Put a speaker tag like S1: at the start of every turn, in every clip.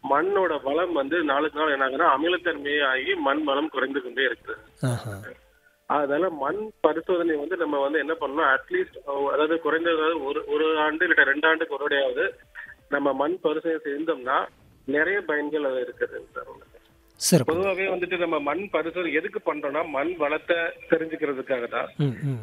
S1: மண்ணோட வளம் வந்து நாளுக்கு நாள் என்ன ஆகுதுன்னா அமிலத்தன்மையே ஆகி மண் வளம் குறைந்து கொண்டே இருக்குது
S2: ஆஹா
S1: அதனால மண் பரிசோதனை வந்து நம்ம வந்து என்ன பண்ணணும் அட்லீஸ்ட் அதாவது குறைந்தது ஒரு ஒரு ஆண்டு இல்ல ரெண்டு ஆண்டுக்கு ஒரு வாட்டியாவது நம்ம மண் பரிசோதனை செய்தோம்னா நிறைய பயன்கள் அது இருக்குது சார் உங்களுக்கு.
S2: சிறப்பு
S1: பொதுவாகவே வந்துட்டு நம்ம மண் பரிசோதனை எதுக்கு பண்றோம்னா மண் வளத்தை தெரிஞ்சுக்கிறதுக்காக தான்
S2: ம் ம்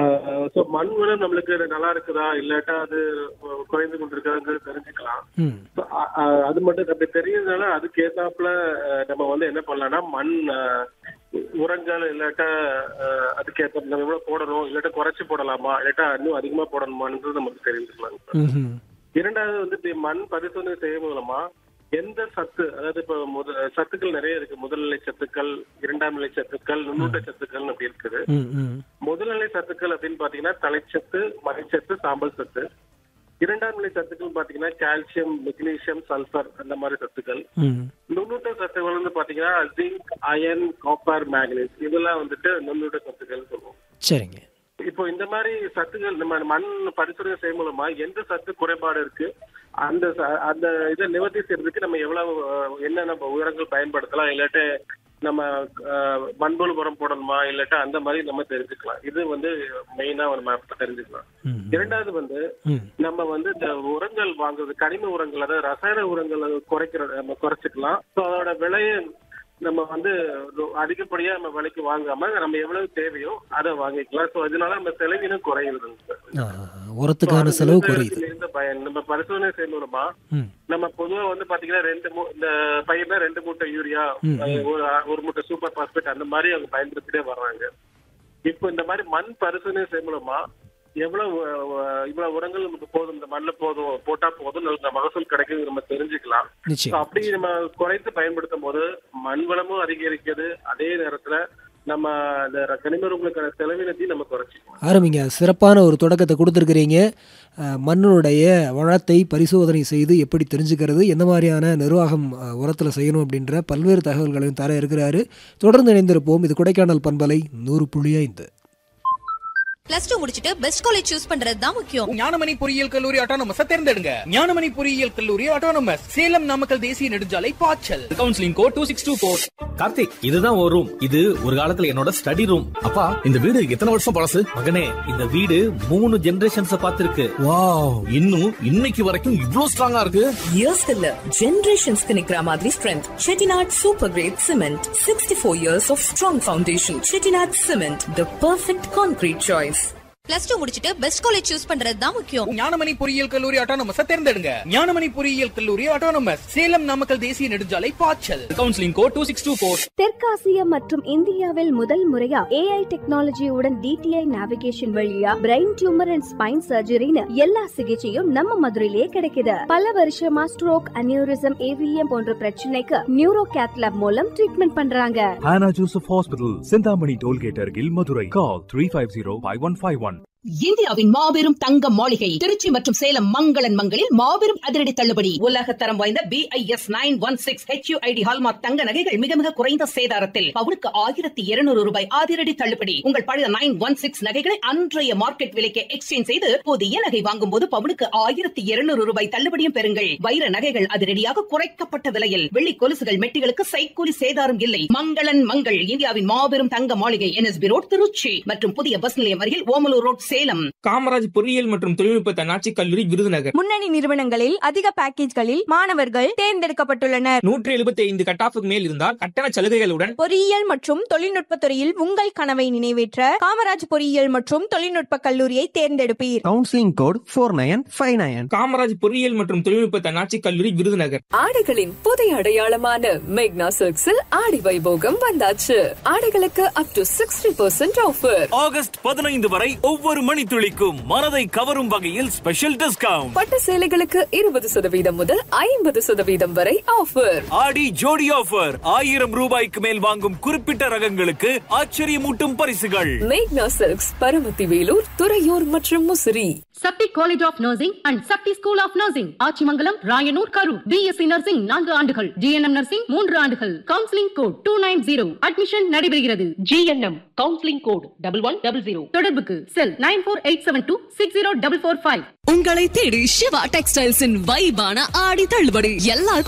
S1: ஸோ மண் வளம் நம்மளுக்கு நல்லா இருக்குதா இல்லாட்டா அது குறைந்து கொண்டிருக்காங்கிறது தெரிஞ்சுக்கலாம்
S2: ம்
S1: So, அ- அ- அது மட்டும் அப்படி தெரியறதுனால அதுக்கு ஏத்தாப்புல அஹ், நம்ம வந்து என்ன பண்ணலாம்னா மண் அஹ், உரங்கள் இல்லாட்டா அஹ், அதுக்கு ஏத்த நம்ம எவ்வளவு போடணும் இல்லாட்டா குறைச்சு போடலாமா இல்லாட்டா இன்னும் அதிகமா போடணுமான்றது நமக்கு தெரிஞ்சுக்கலாம் சார்
S2: ம் ம்
S1: இரண்டாவது வந்து இப்படி மண் பரிசோதனை செய்யும் மூலமா எந்த சத்து அதாவது இப்ப முத சத்துக்கள் நிறைய இருக்கு முதல்நிலை சத்துக்கள் இரண்டாம் நிலை சத்துக்கள் நுண்ணூட்ட சத்துக்கள் அப்படி இருக்குது
S2: ம் ம்
S1: முதல்நிலை சத்துக்கள் அப்படின்னு பாத்தீங்கன்னா தலைச்சத்து மணிச்சத்து சாம்பல் சத்து இரண்டாம் நிலை சத்துக்கள் பாத்தீங்கன்னா கால்சியம் மெக்னீசியம் சல்பர் அந்த மாதிரி சத்துக்கள்
S2: ம்
S1: நுண்ணூட்ட சத்துக்கள் வந்து பாத்தீங்கன்னா ஜிங்க் அயன் காப்பர் மேக்னீஸ் இதெல்லாம் வந்துட்டு நுண்ணூட்ட சத்துக்கள் சொல்லுவோம்
S2: சரிங்க
S1: இப்போ இந்த மாதிரி சத்துக்கள் நம்ம மண் பரிசோதனை செய்யும் மூலமா எந்த சத்து குறைபாடு இருக்கு அந்த ச- அந்த இதை நிவர்த்தி செய்யறதுக்கு நம்ம எவ்வளவு அஹ், என்னென்ன உரங்கள் பயன்படுத்தலாம் இல்லாட்ட நம்ம அஹ், மண்புழு உரம் போடணுமா இல்லாட்டா அந்த மாதிரி நம்ம தெரிஞ்சுக்கலாம் இது வந்து மெயினா நம்ம தெரிஞ்சுக்கலாம்
S2: ம்
S1: இரண்டாவது வந்து
S2: ம்
S1: நம்ம வந்து இந்த உரங்கள் வாங்குறது கனிம உரங்கள் அதாவது ரசாயன உரங்களை குறைக்கிற நம்ம குறைச்சிக்கலாம் ஸோ அதோட விலையை நம்ம வந்து ரொ- அதிகப்படியா நம்ம விலைக்கு வாங்காம நம்ம எவ்வளவு தேவையோ அதை வாங்கிக்கலாம் ஸோ இதனால நம்ம செலவினம் குறையுதுங்க சார்
S2: ஆ, உரத்துக்கான செலவு குறையுது
S1: இந்த பயன் நம்ம பரிசோதனை செய்யணுமா
S2: ம்
S1: நம்ம பொதுவா வந்து பாத்தீங்கன்னா ரெண்டு மூ- இந்த பையனா ரெண்டு மூட்டை யூரியா
S2: ம்,
S1: அஹ், ஒரு ஒரு மூட்டை சூப்பர் பாஸ்பேட் அந்த மாதிரி அவங்க பயன்படுத்திட்டே வர்றாங்க இப்போ இந்த மாதிரி மண் பரிசோதனை செய்யும் மூலமா எவ்வளவு அஹ், இவ்வளவு உரங்கள் நமக்கு போதும் இந்த மண்ணுல போதும் போட்டா போதும் நல்ல மகசூல் கிடைக்குது நம்ம தெரிஞ்சுக்கலாம் So,
S2: நிச்சயம்
S1: அப்படி நம்ம குறைத்து பயன்படுத்தும் போது மண் வளமும் அதிகரிக்கிறது அதே நேரத்துல நம்ம இந்த கனிமருங்களுக்கான செலவினத்தையும் நம்ம குறைச்சிக்கலாம்
S2: ஆரம்பிங்க சிறப்பான ஒரு தொடக்கத்தை கொடுத்துருக்கிறீங்க அஹ், மண்ணினுடைய வளத்தை பரிசோதனை செய்து எப்படி தெரிஞ்சுக்கிறது எந்த மாதிரியான நிர்வாகம் அஹ், உரத்தில் செய்யணும் அப்படின்ற பல்வேறு தகவல்களையும் தர இருக்கிறாரு தொடர்ந்து இணைந்திருப்போம் இது கொடைக்கானல் பண்பலை நூறு புள்ளி ஐந்து
S3: பிளஸ் டூ முடிச்சிட்டு பெஸ்ட் காலேஜ் சூஸ் பண்றது தான் முக்கியம்
S4: ஞானமணி பொறியியல் கல்லூரி ஆட்டோனமஸ் தேர்ந்தெடுங்க ஞானமணி பொறியியல் கல்லூரி ஆட்டோனமஸ் சேலம் நாமக்கல் தேசிய நெடுஞ்சாலை பாய்ச்சல் counselling code two six two four
S5: Karthik இதுதான் ஒரு ரூம் இது ஒரு காலத்துல என்னோட ஸ்டடி ரூம் அப்பா இந்த வீடு எத்தனை வருஷம் பழசு மகனே இந்த வீடு மூணு ஜெனரேஷன்ஸ் பார்த்திருக்கு வாவ் இன்னும் இன்னைக்கு வரைக்கும் இவ்ளோ ஸ்ட்ராங்கா இருக்கு
S6: இயர்ஸ் இல்ல ஜெனரேஷன்ஸ்க்கு நிக்கிற மாதிரி strength Chettinad super great cement sixty four years of strong foundation Chettinad cement the perfect concrete choice
S3: plus two முடிச்சிட்டு பெஸ்ட் காலேஜ் சூஸ் பண்றது தான் முக்கியம்
S4: ஞானமணி பொறியியல் கல்லூரி ஆட்டோனமஸ் தேர்ந்தெடுங்க ஞானமணி பொறியியல் கல்லூரி ஆட்டோனமஸ் சேலம் நாமக்கல் தேசிய நெடுஞ்சாலை பாய்ச்சல் counselling code two six two four
S7: தெற்காசியா மற்றும் இந்தியாவில் முதல் முறையா ஏஐ டெக்னாலஜியுடன் டிடிஐ நேவிகேஷன் வழியா பிரெயின் டியூமர் அண்ட் ஸ்பைன் சர்ஜரின்னு எல்லா சிகிச்சையும் நம்ம மதுரையிலே கிடைக்குது பல வருஷமா ஸ்ட்ரோக் அனியூரிசம் ஏவிஎம் போன்ற பிரச்சனைக்கு நியூரோ கேத்லாப் மூலம் ட்ரீட்மெண்ட் பண்றாங்க
S8: Hannah Joseph Hospital, Sindhamani Tollgate Argil, Madurai. Call 350-5151.
S6: இந்தியாவின் மாபெரும் தங்க மாளிகை திருச்சி மற்றும் சேலம் மங்களன் மங்களில் மாபெரும் அதிரடி தள்ளுபடி உலக தரம் வாய்ந்த B I S nine one six HUID hallmark தங்க நகைகள் மிக மிக குறைந்த சேதாரத்தில் பவுனுக்கு ஆயிரத்தி இருநூறு ரூபாய் அதிரடி தள்ளுபடி உங்கள் பழைய நைன் ஒன் சிக்ஸ் நகைகளை அன்றைய மார்க்கெட் விலைக்கு எக்ஸ்சேஞ்ச் செய்து புதிய நகை வாங்கும் போது பவுனுக்கு ஆயிரத்தி இருநூறு ரூபாய் தள்ளுபடியும் பெறுங்கள் வைர நகைகள் அதிரடியாக குறைக்கப்பட்ட விலையில் வெள்ளி கொலுசுகள் மெட்டிகளுக்கு சைக்கூலி சேதாரம் இல்லை மங்களன் மங்கள் இந்தியாவின் மாபெரும் தங்க மாளிகை என்எஸ்பி ரோட் திருச்சி மற்றும் புதிய பஸ் நிலையம் அருகில் ஓமலூர் ரோட் சேலம்
S4: காமராஜ் பொறியியல் மற்றும் தொழில்நுட்ப தன்னாட்சி கல்லூரி விருதுநகர்
S7: முன்னணி நிறுவனங்களில் அதிக பேக்கேஜ்களில் மாணவர்கள் தேர்ந்தெடுக்கப்பட்டுள்ளனர்
S4: நூற்றி எழுபத்தி ஐந்து கட்டாஃபுக்கு மேல் இருந்தால் கட்டண சலுகைகளுடன்
S7: பொறியியல் மற்றும் தொழில்நுட்ப துறையில் உங்கள் கனவை நிறைவேற்ற காமராஜ் பொறியியல் மற்றும் தொழில்நுட்ப கல்லூரியை தேர்ந்தெடுப்பீர்
S9: counselling code four nine five nine
S4: Kamaraj பொறியியல் மற்றும் தொழில்நுட்ப தன்னாட்சி கல்லூரி விருதுநகர்
S6: ஆடைகளின் புதிய அடையாளமான மேக்னா சில்க்ஸில் ஆடி வைபோகம் வந்தாச்சு ஆடைகளுக்கு up to sixty percent offer
S5: August பதினைந்து வரை ஒவ்வொரு மணித்துளிக்கும் மனதை கவரும் வகையில் ஸ்பெஷல் டிஸ்கவுண்ட்
S6: பட்டு சேலைகளுக்கு இருபது சதவீதம் முதல் ஐம்பது சதவீதம் வரை ஆஃபர்
S5: ஆடி ஜோடி ஆஃபர் ஆயிரம் ரூபாய்க்கு மேல் வாங்கும் குறிப்பிட்ட ரகங்களுக்கு ஆச்சரியமூட்டும் பரிசுகள்
S6: மேக்னா சில்க்ஸ் பரமத்தி வேலூர் துறையூர் மற்றும் Musiri
S7: Sakthi college of nursing and Sakthi school of nursing Achimangalam Rayanur Karur BSc nursing நான்கு ஆண்டுகள் ஜிஎன்எம் நர்சிங் மூன்று ஆண்டுகள் counselling code two nine zero admission நடைபெறுகிறது GNM counselling code double one double zero தொடர்புக்கு cell nine four eight seven two six zero double four five
S6: உங்களை தேடி சிவா டெக்ஸ்டைல்ஸின் வைபான ஆடி தள்ளுபடி எல்லாருக்கும்